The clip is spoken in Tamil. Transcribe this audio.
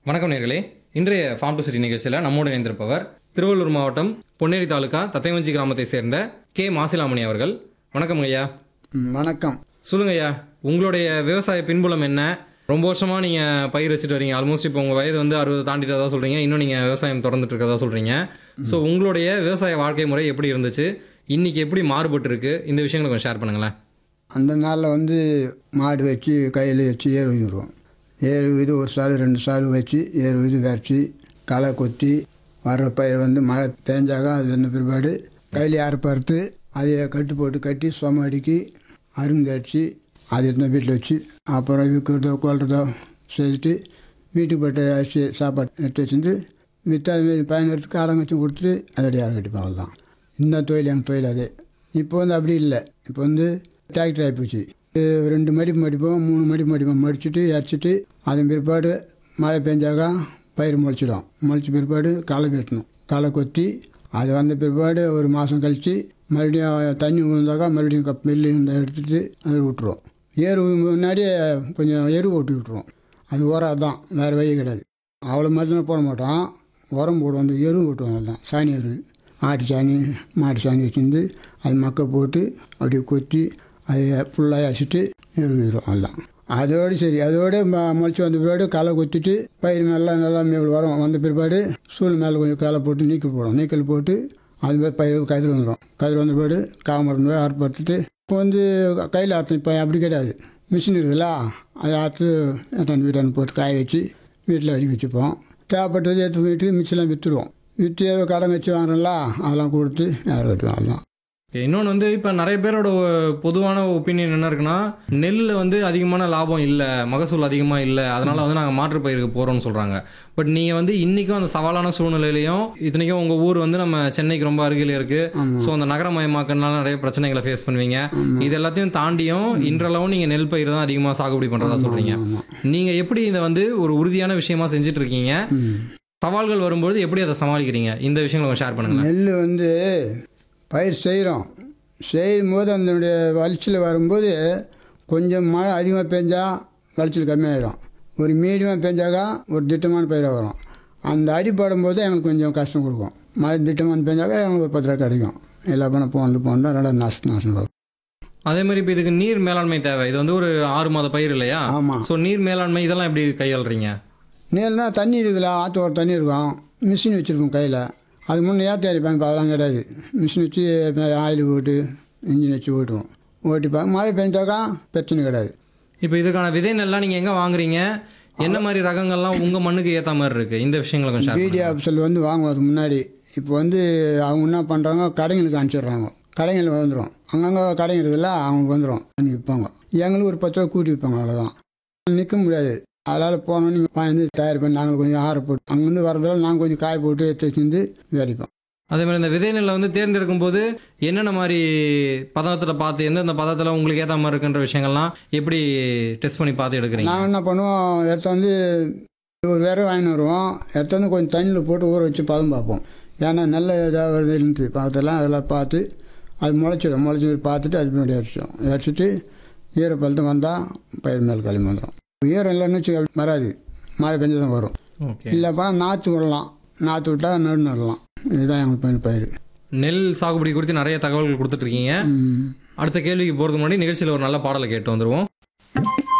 வணக்கம் நேர்களே இன்றைய ஃபார்ம் டு சிட்டி நிகழ்ச்சியில் நம்மோடு இணைந்திருப்பவர் திருவள்ளூர் மாவட்டம் பொன்னேரி தாலுகா தத்தைவஞ்சி கிராமத்தை சேர்ந்த கே மாசிலாமணி அவர்கள் வணக்கம் ஐயா ம், வணக்கம் சொல்லுங்க ஐயா உங்களுடைய விவசாய பின்புலம் என்ன ரொம்ப வருஷமா நீங்க பயிர் வச்சுட்டு வரீங்க ஆல்மோஸ்ட் இப்போ உங்க வயது வந்து அறுபது தாண்டிட்டதா சொல்றீங்க இன்னும் நீங்க விவசாயம் தொடர்ந்துட்டு இருக்கதா சொல்றீங்க ஸோ உங்களுடைய விவசாய வாழ்க்கை முறை எப்படி இருந்துச்சு இன்னைக்கு எப்படி மாறுபட்டு இருக்கு இந்த விஷயங்களை கொஞ்சம் ஷேர் பண்ணுங்களேன் அந்த நாளில் வந்து மாடு வச்சு கையில் வச்சு ஏறு உயிடுவோம் ஏறு இது ஒரு சால் ரெண்டு சால் வச்சு ஏறு இது வரைச்சி களை கொத்தி வர்ற பயிர் வந்து மழை தேஞ்சாக அது வந்த பிற்பாடு கையில் அறுப்பறுத்து அதை கட்டு போட்டு கட்டி சும அடுக்கி அரும்பு அடித்து அது எடுத்து வீட்டில் வச்சு அப்புறம் விற்கிறதோ கொள்றதோ செய்துட்டு வீட்டுக்கு போட்ட அரிசி சாப்பாடு எடுத்து வச்சுருந்து மித்த பயன் எடுத்து காலம் வச்சு கொடுத்துட்டு அதோட யாரும் கட்டிப்பாங்க அவ்வளோதான் இந்த தொழில் எங்கள் தொழில் அது இப்போ வந்து அப்படி இல்லை இப்போ வந்து டிராக்டர் ஆகிப்போச்சு இது ரெண்டு மடிப்பு மடிப்போம் மூணு மடிப்பு மடிப்போம் மடிச்சுட்டு இறச்சிட்டு அதன் பிற்பாடு மழை பெஞ்சாக்கா பயிர் முளைச்சிடும் முளைச்ச பிற்பாடு களை வெட்டணும் களை கொத்தி அது வந்த பிற்பாடு ஒரு மாதம் கழித்து மறுபடியும் தண்ணி விழுந்தாக்கா மறுபடியும் கப் நெல் இந்த எடுத்துட்டு அதை விட்டுருவோம் ஏறு முன்னாடியே கொஞ்சம் எரு ஓட்டி விட்டுருவோம் அது உரம் தான் வேறு வழி கிடையாது அவ்வளோ மருந்து போட மாட்டோம் உரம் போடுவோம் அந்த எரு ஓட்டுவோம் தான் சாணி எரு ஆட்டு சாணி மாட்டு சாணி வச்சுருந்து அது மக்க போட்டு அப்படியே கொத்தி அதை ஃபுல்லாக அடிச்சிட்டு எருவிடும் எல்லாம் அதோடு சரி அதோடு ம- முளைச்சி வந்த பிற்பாடு களை கொத்திட்டு பயிர் நல்லா நல்லா மேல் வரும் வந்த பிற்பாடு சூழ் மேலே கொஞ்சம் களை போட்டு நீக்கல் போடும் நீக்கல் போட்டு அது மாதிரி பயிர் கதிர் வந்துடும் கதிர் வந்த பிற்பாடு காமரம் அறுப்படுத்திட்டு இப்போ வந்து கையில் அறுத்தோம் இப்போ அப்படி கிடையாது மிஷின் இருக்குதுல்ல அதை அறுத்து தன் வீட்டான போட்டு காய வச்சு வீட்டில் அடி வச்சுப்போம் தேவைப்பட்டது எடுத்து போயிட்டு மிச்சம்லாம் விற்றுடுவோம் விற்று ஏதோ கடன் வச்சு வாங்குறோம்ல அதெல்லாம் கொடுத்து யாரும் வெட்டுவோம் அதெல்லாம் இன்னொன்று வந்து இப்போ நிறைய பேரோட ஒ- பொதுவான ஒப்பீனியன் என்ன இருக்குன்னா நெல்லில் வந்து அதிகமான லாபம் இல்லை மகசூல் அதிகமாக இல்லை அதனால வந்து நாங்கள் மாற்று பயிருக்கு போகிறோம்னு சொல்கிறாங்க பட் நீங்கள் வந்து இன்றைக்கும் அந்த சவாலான சூழ்நிலையிலையும் இத்தனைக்கும் உங்கள் ஊர் வந்து நம்ம சென்னைக்கு ரொம்ப அருகில் இருக்குது ஸோ அந்த நகரமயமாக்கனால நிறைய பிரச்சனைகளை ஃபேஸ் பண்ணுவீங்க இது எல்லாத்தையும் தாண்டியும் இன்றளவும் நீங்கள் நெல் பயிர் தான் அதிகமாக சாகுபடி பண்ணுறதா சொல்கிறீங்க நீங்கள் எப்படி இதை வந்து ஒரு உறுதியான விஷயமா செஞ்சுட்டு இருக்கீங்க சவால்கள் வரும்போது எப்படி அதை சமாளிக்கிறீங்க இந்த விஷயங்களை ஷேர் பண்ணுங்களேன் நெல் வந்து பயிர் செய்கிறோம் செய்யும் போது அதனுடைய வளர்ச்சியில் வரும்போது கொஞ்சம் மழை அதிகமாக பெஞ்சா விளைச்சல் கம்மியாயிடும் ஒரு மீடியமாக பெஞ்சாக்கா ஒரு திட்டமான பயிராக வரும் அந்த அடிப்படும் போது எங்களுக்கு கொஞ்சம் கஷ்டம் கொடுக்கும் மழை திட்டமான பெஞ்சாக்கா எங்களுக்கு ஒரு பத்து ரூபா கிடைக்கும் எல்லா பணம் போந்து போனால் ரெண்டாவது நாசம் நாசம் வரும் அதே மாதிரி இப்போ இதுக்கு நீர் மேலாண்மை தேவை இது வந்து ஒரு ஆறு மாத பயிர் இல்லையா ஆமாம் ஸோ நீர் மேலாண்மை இதெல்லாம் எப்படி கையாளுறீங்க நீர்னா தண்ணி இருக்குல்ல ஆற்று ஒரு தண்ணி இருக்கும் மிஷின் வச்சுருக்கோம் கையில் அது முன்னே ஏற்றி அடிப்பாங்க இப்போ அதெல்லாம் கிடையாது மிஷின் வச்சு ஆயில் ஓட்டு இன்ஜின் வச்சு ஓட்டுவோம் ஓட்டிப்பாங்க மழை பெஞ்சாக்கா பிரச்சனை கிடையாது இப்போ இதுக்கான விதை நெல்லாம் நீங்கள் எங்கே வாங்குறீங்க என்ன மாதிரி ரகங்கள்லாம் உங்கள் மண்ணுக்கு ஏற்ற மாதிரி இருக்குது இந்த விஷயங்களை கொஞ்சம் share பிடி ஆஃபீஸில் வந்து வாங்குவதுக்கு முன்னாடி இப்போ வந்து அவங்க என்ன பண்ணுறாங்க கடைங்களுக்கு அனுப்பிச்சிடுறாங்க கடைங்களுக்கு வந்துடும் அங்கங்கே கடைங்க இருக்குல்ல அவங்களுக்கு வந்துடும் அங்கே விற்பாங்க எங்களுக்கு ஒரு பத்து ரூபா கூட்டி விற்பாங்க அவ்வளோதான் நிற்க முடியாது அதனால் போனோன்னு பாய்ந்து தயார் பண்ணி நாங்கள் கொஞ்சம் ஆற போட்டு அங்கேருந்து வரதால நாங்கள் கொஞ்சம் காய போட்டு எடுத்து வச்சுருந்து வேடிப்போம் அதே மாதிரி இந்த விதை நெல்லை வந்து தேர்ந்தெடுக்கும் போது என்னென்ன மாதிரி பதத்தில் பார்த்து எந்தெந்த பதத்தில் உங்களுக்கு ஏற்ற மாதிரி இருக்குன்ற விஷயங்கள்லாம் எப்படி டெஸ்ட் பண்ணி பார்த்து எடுக்கிறீங்க நாங்கள் என்ன பண்ணுவோம் எடுத்து வந்து ஒரு விரை வாங்கின்னு வருவோம் எடுத்து வந்து கொஞ்சம் தண்ணியில் போட்டு ஊற வச்சு பதம் பார்ப்போம் ஏன்னா நல்ல இதாக வருதுன்ட்டு பார்த்தெல்லாம் அதெல்லாம் பார்த்து அது முளைச்சிடும் முளைச்சி பார்த்துட்டு அது பின்னாடி அரிச்சிடும் அரிச்சிட்டு ஈரப்பழத்தம் வந்தால் பயிர் மேல் களி வந்துடும் ஈரம் இல்லைன்னு வச்சு வராது மழை பெஞ்சு தான் வரும் ஓகே இல்லைப்பா நாற்று விடலாம் நாற்று விட்டால் நடு நடலாம் இதுதான் எங்களுக்கு பயிர் பயிர் நெல் சாகுபடி குறித்து நிறைய தகவல்கள் கொடுத்துட்ருக்கீங்க ம். அடுத்த கேள்விக்கு போகிறதுக்கு முன்னாடி நிகழ்ச்சியில் ஒரு நல்ல பாடலை கேட்டு வந்துருவோம்